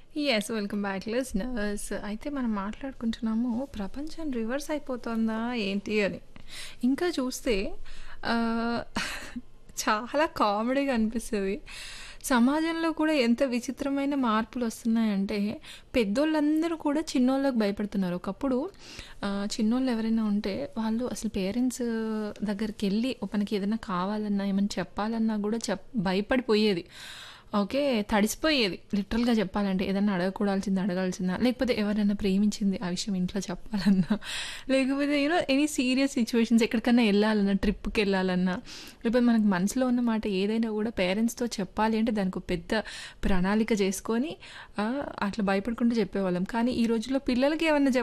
Yes. Welcome back listeners. అయితే మనం మాట్లాడుకుంటున్నాము ప్రపంచం రివర్స్ అయిపోతుందా ఏంటి అని. ఇంకా చూస్తే ఆహ్, చాలా కామెడీగా అనిపిస్తది. సమాజంలో కూడా ఎంత విచిత్రమైన మార్పులొస్తున్నాయంటే, పెద్దోళ్ళందరూ కూడా చిన్నోళ్ళకి భయపడుతున్నారు. ఒకప్పుడు ఆహ్, చిన్నోళ్ళు ఎవరైనా ఉంటే వాళ్ళు అసలు పేరెంట్స్ దగ్గరికెళ్ళి మనకి ఏదైనా కావాలన్నా, ఏమన్నా చెప్పాలన్నా కూడా చెప్ భయపడిపోయేది. ఓకే. తడిసిపోయేది లిటరల్‌గా చెప్పాలంటే. ఏదన్నా అడగకూడాల్సింది అడగాల్సిందా, లేకపోతే ఎవరైనా ప్రేమించింది ఆ విషయం ఇంట్లో చెప్పాలన్నా, లేకపోతే you know any serious situations ఎక్కడికన్నా ఎళ్ళాలన్నా, ట్రిప్‌కెళ్ళాలన్నా, లేకపోతే మనకు మనసులో ఉన్న మాట ఏదైనా కూడా పేరెంట్స్‌తో చెప్పాలి అంటే దానికో పెద్ద ప్రణాళిక చేసుకొని ఆహ్, అట్లా భయపడుకుంటూ చెప్పేవాళ్ళం. కానీ ఈ రోజుల్లో పిల్లలకి ఏమన్నా చెప్